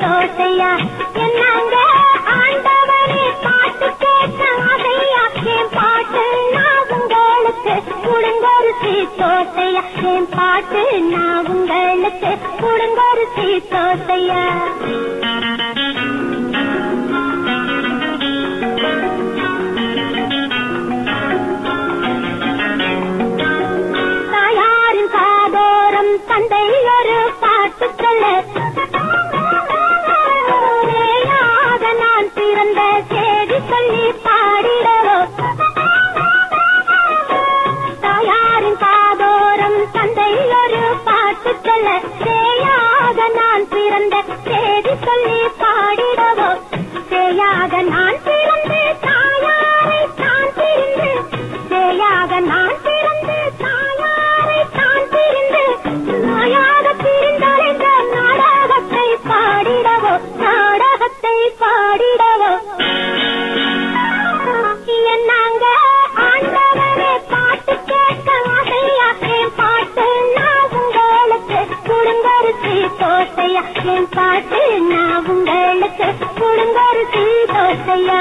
தோசையா என்னங்க ஆண்டவரே பாட்டு கேட்க ஆசையா என் பாட்டு நான் உங்களுக்கு குடுங்கரிசி தோசையா என் பாட்டு நான் உங்களுக்கு குடுங்கரிசி தோசையா தாயாரின் காதோரம் தந்தை ஒரு பாட்டு சொல்ல நேயாக நான் பிறந்த செய்தி சொல்லி பாடிடவோ தாயாரின் காதோரம் தந்தை ஒரு பாட்டு சொல்ல சேயாக நான் பிறந்த செய்தி சொல்லி பாடிடவோ சேயாக நான் பிறந்து தாயாரை தான் பிரிந்து சேயாக நான் பிறந்து தாயாரை தான் பிரிந்து நாயாக பிரிந்தடைந்த நாடகத்தை பாடிடவோ நாடகத்தை பாடிடவோ என்னங்க ஆண்டவரே பாட்டு கேட்க ஆசையா என் பாட்டு நான் உங்களுக்கு குடுங்கரிசி தோசையா என் பாட்டு நான் உங்களுக்கு குடுங்கரிசி தோசையா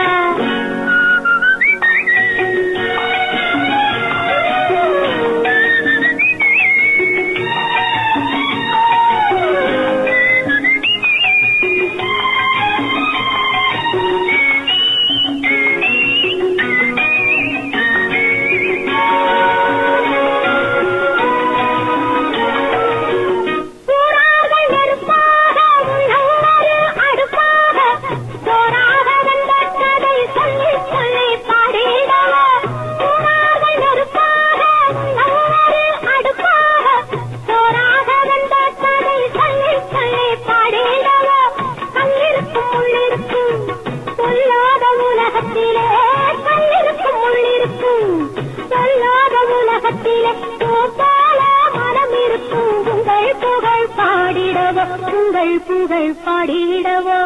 சூறார்கள் நெருப்பாக உள்ளவரு அடுப்பாக சோறாக வந்த கதை சொல்லி சொல்லி பாடிடவோ சூறார்கள் நெருப்பாக உள்ளவரு அடுப்பாக சோறாக வந்த கதை சொல்லி சொல்லி பாடிடவோ கல்லிருக்கும் முள்ளிருக்கும் சொல்லாத உலகத்திலே கல்லிருக்கும் முள்ளிருக்கும் சொல்லாத உலகத்திலே போல மனம் இருக்கும் உங்கள் புகழ் பாடிடவோ உங்கள் புகழ் பாடிடவோ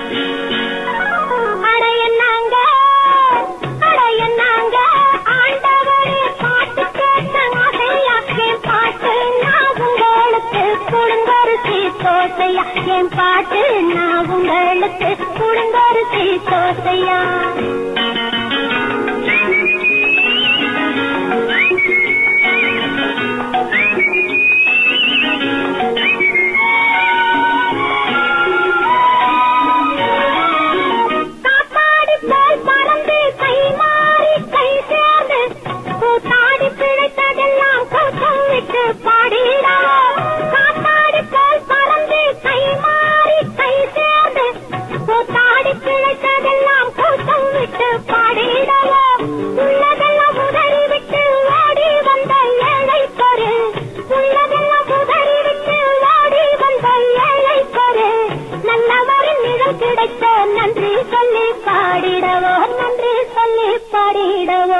அடையன்னாங்க அடையன்னாங்க ஆண்டவரே பாட்டு கேட்ட ஆசையா என் பாட்டு நான் உங்களுக்கு குடுங்கரிசி தோசையா என் பாட்டு நான் உங்களுக்கு குடுங்கரிசி தோசையா காத்தாடி போல் பறந்து கை மாறி கை சேர்ந்து கூத்தாடி பிழைத்ததெல்லாம் கூட்டம் விட்டு பாடிடவோ காத்தாடி போல் பறந்து கை மாறி கை சேர்ந்து கூத்தாடி பிழைத்ததெல்லாம் கூட்டம் விட்டு பாடிடவோ உள்ளதெல்லாம் உதறி விட்டு ஓடி வந்த ஏழை பொரு உள்ளதெல்லாம் உதறி விட்டு ஓடி வந்த ஏழை பொரு நல்லவரின் நிழல் கிடைத்த நன்றி சொல்லி பாடிடவோ நன்றி சொல்லி பாடிடவோ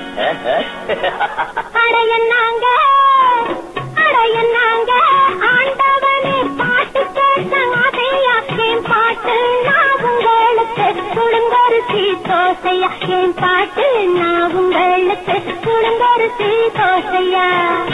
அடையன்னாங்க அடையன்னாங்க ஆண்டவனே பாட்டு கேட்ட ஆசையா என் பாட்டு நான் உங்களுக்கு குடுங்கரிசி தோசையா என் பாட்டு நான் உங்களுக்கு குடுங்கரிசி தோசையா